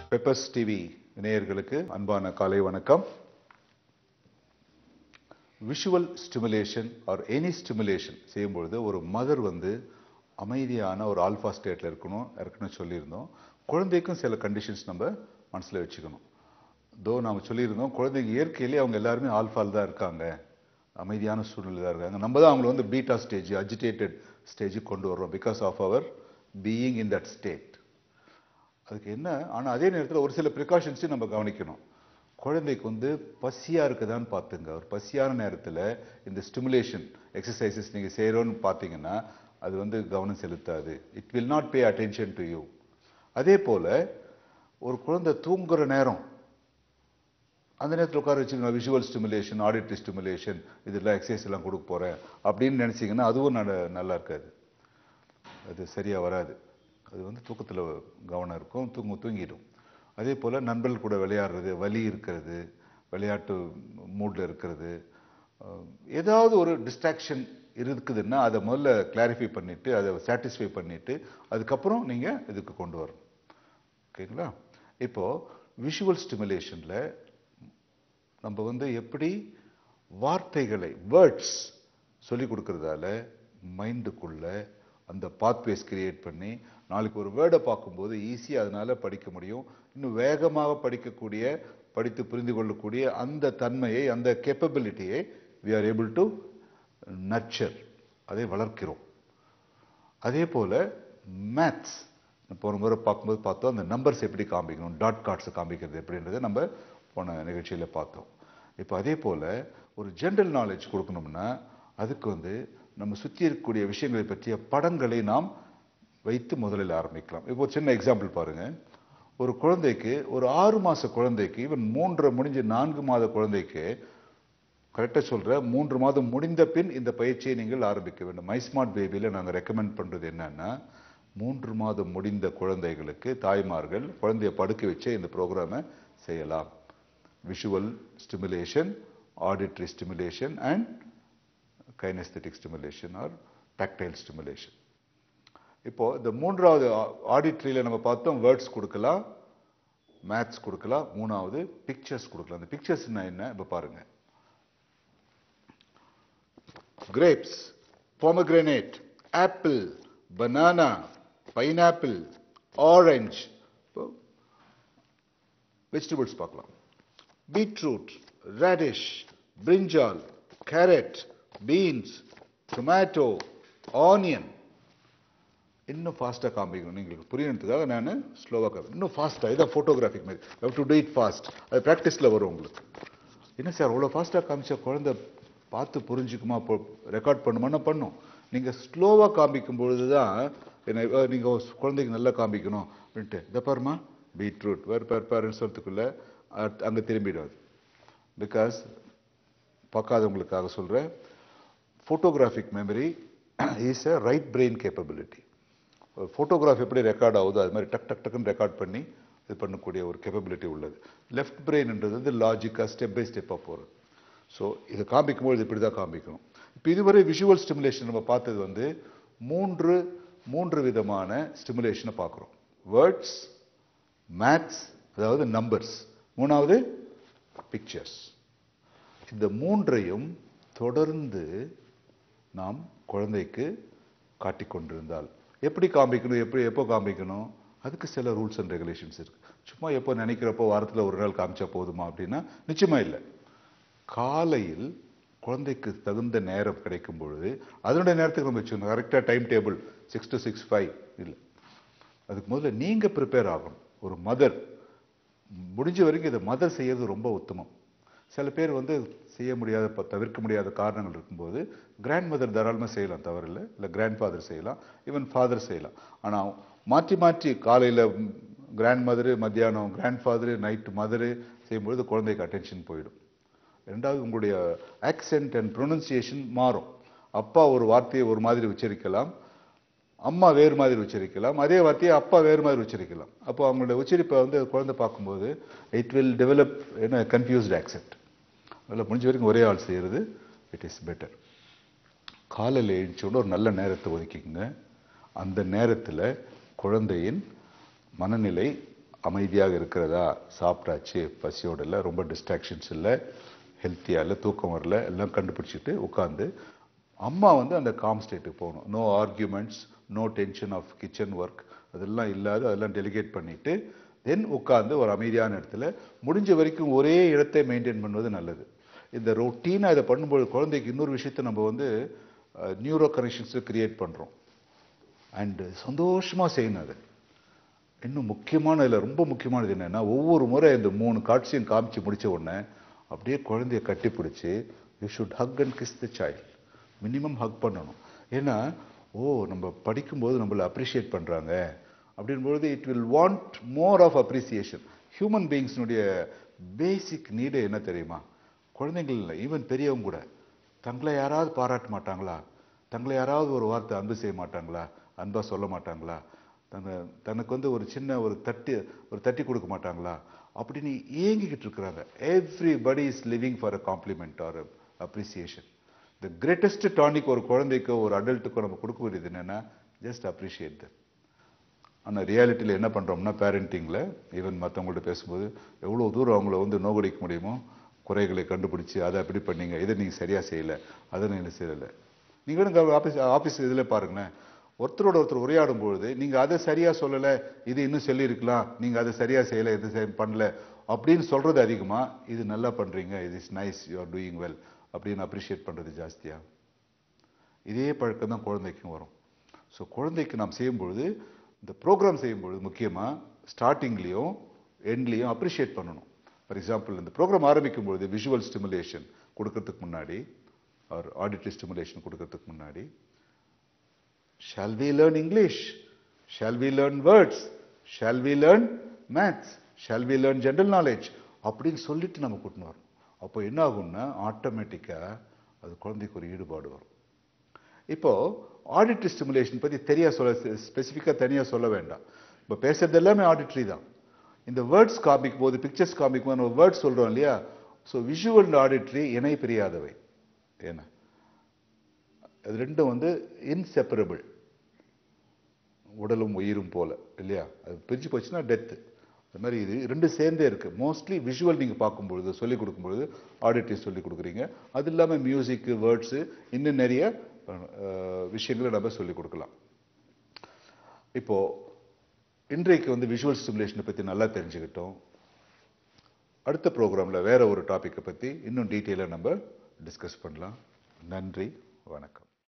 Peppers TV நேயர்களுக்கு அன்பான காலை வணக்கம் visual stimulation or any stimulation செய்யும்பொழுது ஒரு மதர் வந்து அமைதியான ஒரு ஆல்ஃபா ஸ்டேட்டில் இருக்கணும் இருக்கணும்னு சொல்லியிருந்தோம் குழந்தைக்கும் சில கண்டிஷன்ஸ் நம்ம மனசில் வச்சுக்கணும் தோ நாம சொல்லியிருந்தோம் குழந்தைங்க இயற்கையிலேயே அவங்க எல்லாருமே ஆல்ஃபால் தான் இருக்காங்க அமைதியான சூழ்நிலை தான் இருக்காங்க நம்ம தான் அவங்கள வந்து பீட்டா ஸ்டேஜ் அஜிடேட்டட் ஸ்டேஜுக்கு கொண்டு வர்றோம் பிகாஸ் ஆஃப் அவர் பீயிங் இன் தட் ஸ்டேட் அதுக்கு என்ன ஆனால் அதே நேரத்தில் ஒரு சில ப்ரிகாஷன்ஸையும் நம்ம கவனிக்கணும் குழந்தைக்கு வந்து பசியாக இருக்குதான்னு பார்த்துங்க ஒரு பசியான நேரத்தில் இந்த ஸ்டிமுலேஷன் எக்ஸசைசஸ் நீங்கள் செய்கிறோன்னு பார்த்தீங்கன்னா அது வந்து கவனம் செலுத்தாது it will not pay attention to you அதே போல் ஒரு குழந்தை தூங்குற நேரம் அந்த நேரத்தில் உட்கார வச்சுக்கோங்க விஷுவல் ஸ்டிமுலேஷன் ஆடிட்டரி ஸ்டிமுலேஷன் இதெல்லாம் எக்ஸசைஸ் எல்லாம் கொடுக்க போகிறேன் அப்படின்னு நினச்சிங்கன்னா அதுவும் நல்ல நல்லா இருக்காது அது சரியாக வராது அது வந்து தூக்கத்தில் கவனம் இருக்கும் தூங்க தூங்கிடும் அதே போல் நண்பர்கள் கூட விளையாடுறது வலி இருக்கிறது விளையாட்டு மூடில் இருக்கிறது அஹ், ஏதாவது ஒரு டிஸ்ட்ராக்ஷன் இருக்குதுன்னா அதை முதல்ல கிளாரிஃபை பண்ணிவிட்டு அதை சாட்டிஸ்ஃபை பண்ணிவிட்டு அதுக்கப்புறம் நீங்கள் இதுக்கு கொண்டு வரணும் ஓகேங்களா இப்போது விஷுவல் ஸ்டிமுலேஷனில் நம்ம வந்து எப்படி வார்த்தைகளை வேர்ட்ஸ் சொல்லி கொடுக்கறதால மைண்டுக்குள்ள அந்த பாத்வேஸ் கிரியேட் பண்ணி நாளைக்கு ஒரு வேர்டை பார்க்கும்போது ஈஸியாக அதனால படிக்க முடியும் இன்னும் வேகமாக படிக்கக்கூடிய படித்து புரிந்து கொள்ளக்கூடிய அந்த தன்மையை அந்த கேப்பபிலிட்டியை we are able to nurture அதை வளர்க்கிறோம் அதே போல மேத்ஸ் போன முறை பார்க்கும்போது பார்த்தோம் அந்த நம்பர்ஸ் எப்படி காமிக்கணும் டாட் கார்ட்ஸ் காமிக்கிறது எப்படின்றத நம்ம போன நிகழ்ச்சியில் பார்த்தோம் இப்போ அதே போல ஒரு ஜென்ரல் நாலேஜ் கொடுக்கணும்னா அதுக்கு வந்து நம்ம சுற்றி இருக்கக்கூடிய விஷயங்களை பற்றிய படங்களை நாம் வைத்து முதலில் ஆரம்பிக்கலாம் இப்போ ஒரு சின்ன எக்ஸாம்பிள் பாருங்க ஒரு குழந்தைக்கு ஒரு ஆறு மாச குழந்தைக்கு ஈவன் மூன்றரை முடிஞ்ச நான்கு மாத குழந்தைக்கு கரெக்டாக சொல்கிறேன் மூன்று மாதம் முடிந்த பின் இந்த பயிற்சியை நீங்கள் ஆரம்பிக்க வேண்டும் மைஸ்மார்ட் பேபியில் நாங்கள் ரெக்கமெண்ட் பண்ணுறது என்னன்னா மூன்று மாதம் முடிந்த குழந்தைகளுக்கு தாய்மார்கள் குழந்தைய படுக்க வச்சே இந்த ப்ரோக்ராமை செய்யலாம் visual stimulation auditory stimulation and kinaesthetic stimulation or tactile stimulation இப்போ இந்த மூன்றாவது ஆடிட்டரியில் நம்ம பார்த்தோம் வேர்ட்ஸ் கொடுக்கலாம் மேத்ஸ் கொடுக்கலாம் மூணாவது பிக்சர்ஸ் கொடுக்கலாம் அந்த பிக்சர்ஸ்னா என்ன இப்போ பாருங்க grapes, pomegranate, apple, banana, pineapple, orange. Vegetables பார்க்கலாம் beetroot radish brinjal carrot beans tomato onion இன்னும் ஃபாஸ்ட்டாக காமிக்கணும் നിങ്ങൾക്ക് புரியணுன்றதுக்காக நான் ஸ்லோவாக காமி இன்னும் ஃபாஸ்ட்டாக இதான் ஃபோட்டோகிராஃபிக் மாதிரி how to do it fast அது ப்ராக்டிஸில் வரும் உங்களுக்கு என்ன சார் அவ்வளோ ஃபாஸ்ட்டாக காமிச்சா குழந்தை பார்த்து புரிஞ்சுக்குமா ரெக்கார்ட் பண்ணுமானா பண்ணும் நீங்கள் ஸ்லோவாக காமிக்கும் பொழுது தான் என்ன நீங்கள் குழந்தைக்கு நல்லா காமிக்கணும் அப்படின்ட்டு இதை பாருமா பீட்ரூட் வேறு பேர் பேருன்னு சொல்றதுக்குள்ள அங்கே திரும்பிடாது பிகாஸ் பார்க்காதவங்களுக்காக சொல்கிறேன் photographic memory is a right brain capability photograph எப்படி ரெக்கார்ட் ஆகுதோ அது மாதிரி டக் டக் டக்குன்னு ரெக்கார்ட் பண்ணி இது பண்ணக்கூடிய ஒரு கேப்பபிலிட்டி உள்ளது லெஃப்ட் பிரெயின்ன்றது வந்து லாஜிக்காக ஸ்டெப் பை ஸ்டெப்பாக போகிறது ஸோ இதை காமிக்கும்போது இப்படி தான் காமிக்கணும் இப்போ இதுவரை விஷுவல் ஸ்டிமுலேஷன் நம்ம பார்த்தது வந்து மூன்று மூன்று விதமான ஸ்டிமுலேஷனை பார்க்குறோம் வேர்ட்ஸ் மேத்ஸ் அதாவது நம்பர்ஸ் மூணாவது பிக்சர்ஸ் இந்த மூன்றையும் தொடர்ந்து நாம் குழந்தைக்கு காட்டிக் கொண்டிருந்தால் எப்படி காமிக்கணும் எப்படி எப்போ காமிக்கணும் அதுக்கு சில ரூல்ஸ் அண்ட் ரெகுலேஷன்ஸ் இருக்கு சும்மா எப்போ நினைக்கிறப்போ வாரத்தில் ஒரு நாள் காமிச்சா போதுமா அப்படின்னா நிச்சயமா இல்லை காலையில் குழந்தைக்கு தகுந்த நேரம் கிடைக்கும் பொழுது அதனுடைய நேரத்துக்கு நம்ம வச்சுக்கணும் கரெக்டாக time table six to six five இல்லை அதுக்கு முதல்ல நீங்கள் ப்ரிப்பேர் ஆகணும் ஒரு மதர் முடிஞ்ச வரைக்கும் இதை மதர் செய்யறது ரொம்ப உத்தமம் சில பேர் வந்து செய்ய முடியாத ப- தவிர்க்க முடியாத காரணங்கள் இருக்கும்போது கிராண்ட் மதர் தாராளமாக செய்யலாம் தவறில்லை இல்லை கிராண்ட் ஃபாதர் செய்யலாம் ஈவன் ஃபாதர் செய்யலாம் ஆனால் மாற்றி மாற்றி காலையில் கிராண்ட் மதரு மத்தியானம் கிராண்ட் ஃபாதரு நைட்டு மதரு செய்யும்பொழுது குழந்தைக்கு அட்டென்ஷன் போயிடும் ரெண்டாவது உங்களுடைய ஆக்சென்ட் அண்ட் ப்ரொனன்சியேஷன் மாறும் அப்பா ஒரு வார்த்தையை ஒரு மாதிரி உச்சரிக்கலாம் அம்மா வேறு மாதிரி உச்சரிக்கலாம் அதே வார்த்தையை அப்பா வேறு மாதிரி உச்சரிக்கலாம் அப்போ அவங்களுடைய உச்சரிப்பை வந்து குழந்தை பார்க்கும்போது இட் வில் டெவலப் என்ன கன்ஃபியூஸ்ட் ஆக்சென்ட் அதில் முடிஞ்ச வரைக்கும் ஒரே ஆள் செய்கிறது இட் இஸ் பெட்டர் காலையில் எழுந்தோட ஒரு நல்ல நேரத்தை ஒதுக்கிக்கங்க அந்த நேரத்தில் குழந்தையின் மனநிலை அமைதியாக இருக்கிறதா சாப்பிட்டாச்சு பசியோட இல்லை ரொம்ப டிஸ்ட்ராக்ஷன்ஸ் இல்லை ஹெல்த்தியாக இல்லை தூக்கம் வரல எல்லாம் கண்டுபிடிச்சிட்டு உட்காந்து அம்மா வந்து அந்த காம் ஸ்டேட்டுக்கு போகணும் no arguments no tension of kitchen work அதெல்லாம் இல்லாத அதெல்லாம் டெலிகேட் பண்ணிட்டு தென் உட்காந்து ஒரு அமைதியான இடத்துல முடிஞ்ச வரைக்கும் ஒரே இடத்தை மெயின்டைன் பண்ணுவது நல்லது இந்த ரொட்டீனாக இதை பண்ணும்போது குழந்தைக்கு இன்னொரு விஷயத்தை நம்ம வந்து நியூரோ கனெக்ஷன்ஸை கிரியேட் பண்ணுறோம் அண்டு சந்தோஷமாக செய்யணும் அது இன்னும் முக்கியமான இதில் ரொம்ப முக்கியமானது என்னன்னா ஒவ்வொரு முறை இந்த மூணு காட்சியும் காமிச்சு முடிச்ச உடனே அப்படியே குழந்தைய கட்டிப்பிடிச்சு you should hug and kiss the child minimum hug பண்ணணும் ஏன்னா ஓ நம்ம படிக்கும்போது நம்மளை அப்ரிஷியேட் பண்ணுறாங்க அப்படின்பொழுது it will want more of appreciation human பீயிங்ஸ்னுடைய பேசிக் நீடு என்ன தெரியுமா குழந்தைங்கள் இல்லை ஈவன் பெரியவங்க கூட தங்களை யாராவது பாராட்ட மாட்டாங்களா தங்களை யாராவது ஒரு வார்த்தை அன்பு செய்ய மாட்டாங்களா அன்பா சொல்ல மாட்டாங்களா தன்னை தனக்கு வந்து ஒரு சின்ன ஒரு தட்டி ஒரு தட்டி கொடுக்க மாட்டாங்களா அப்படின்னு ஏங்கிக்கிட்டு இருக்கிறாங்க everybody is living for a compliment or appreciation the greatest tonic ஒரு குழந்தைக்கோ ஒரு அடல்ட்டுக்கோ நம்ம கொடுக்க வேண்டியது என்னன்னா ஜஸ்ட் அப்ரிஷியேட் தம் ஆனால் ரியாலிட்டியில் என்ன பண்ணுறோம்னா பேரண்டிங்கில் ஈவன் மற்றவங்கள்ட்ட பேசும்போது எவ்வளோ தூரம் அவங்கள வந்து நோகடிக்க முடியுமோ குறைகளை கண்டுபிடிச்சு அதை அப்படி பண்ணீங்க இதை நீங்கள் சரியாக செய்யலை அதை நீங்கள் செய்யலை நீங்கள் வேணும் ஆஃபீஸ் ஆஃபீஸ் இதில் பாருங்களேன் ஒருத்தரோட ஒருத்தர் உரையாடும் பொழுது நீங்கள் அதை சரியாக சொல்லலை இது இன்னும் சொல்லியிருக்கலாம் நீங்கள் அதை சரியாக செய்யலை இது சரி பண்ணல அப்படின்னு சொல்கிறது அதிகமாக இது நல்லா பண்ணுறீங்க இது is nice you are doing well அப்படின்னு அப்ரிஷியேட் பண்ணுறது ஜாஸ்தியா இதே பழக்கம் தான் குழந்தைக்கும் வரும் ஸோ குழந்தைக்கு நாம் செய்யும்பொழுது இந்த ப்ரோக்ராம் செய்யும்பொழுது முக்கியமாக ஸ்டார்டிங்லேயும் எண்ட்லேயும் அப்ரிஷியேட் பண்ணணும் ஃபார் எக்ஸாம்பிள் இந்த ப்ரோக்ராம் ஆரம்பிக்கும் பொழுது விஷுவல் ஸ்டிமுலேஷன் கொடுக்கறதுக்கு முன்னாடி ஆர் ஆடிட்டரி ஸ்டிமுலேஷன் கொடுக்கறதுக்கு முன்னாடி shall we learn English shall we learn words shall we learn maths shall we learn general knowledge அப்படின்னு சொல்லிட்டு நம்ம கூட்டின்னு வரோம் அப்போ என்ன ஆகும்னா ஆட்டோமேட்டிக்காக அது குழந்தைக்கு ஒரு ஈடுபாடு வரும் இப்போ ஆடிட்டரி ஸ்டிமுலேஷன் பற்றி தெரியா சொல்ல ஸ்பெசிஃபிக்காக தனியாக சொல்ல வேண்டாம் இப்போ பேசுறது எல்லாமே ஆடிட்டரி தான் இந்த வேர்ட்ஸ் காமிக்கும் போது பிக்சர்ஸ் காமிக்கும் போது நம்ம வேர்ட்ஸ் சொல்கிறோம் இல்லையா ஸோ விஷுவல் அண்ட் ஆடிட்டரி இணை பிரியாதவை என்ன அது ரெண்டும் வந்து இன்செப்பரபிள் உடலும் உயிரும் போல இல்லையா அது பிரிஞ்சு போச்சுன்னா டெத்து அது மாதிரி இது ரெண்டு சேர்ந்தே இருக்கு மோஸ்ட்லி விஷுவல் நீங்கள் பார்க்கும்பொழுது சொல்லிக் கொடுக்கும்பொழுது ஆடிட்டரி சொல்லிக் கொடுக்குறீங்க அது இல்லாமல் மியூசிக்கு வேர்ட்ஸு இன்னும் நிறைய அஹ், விஷயங்களை நம்ம சொல்லிக் கொடுக்கலாம் இப்போ இன்றைக்கு வந்து விஷுவல் ஸ்டிமுலேஷனை பற்றி நல்லா தெரிஞ்சுக்கிட்டோம் அடுத்த ப்ரோக்ராமில் வேற ஒரு டாப்பிக்கை பற்றி இன்னும் டீட்டெயிலாக நம்ம டிஸ்கஸ் பண்ணலாம் நன்றி வணக்கம்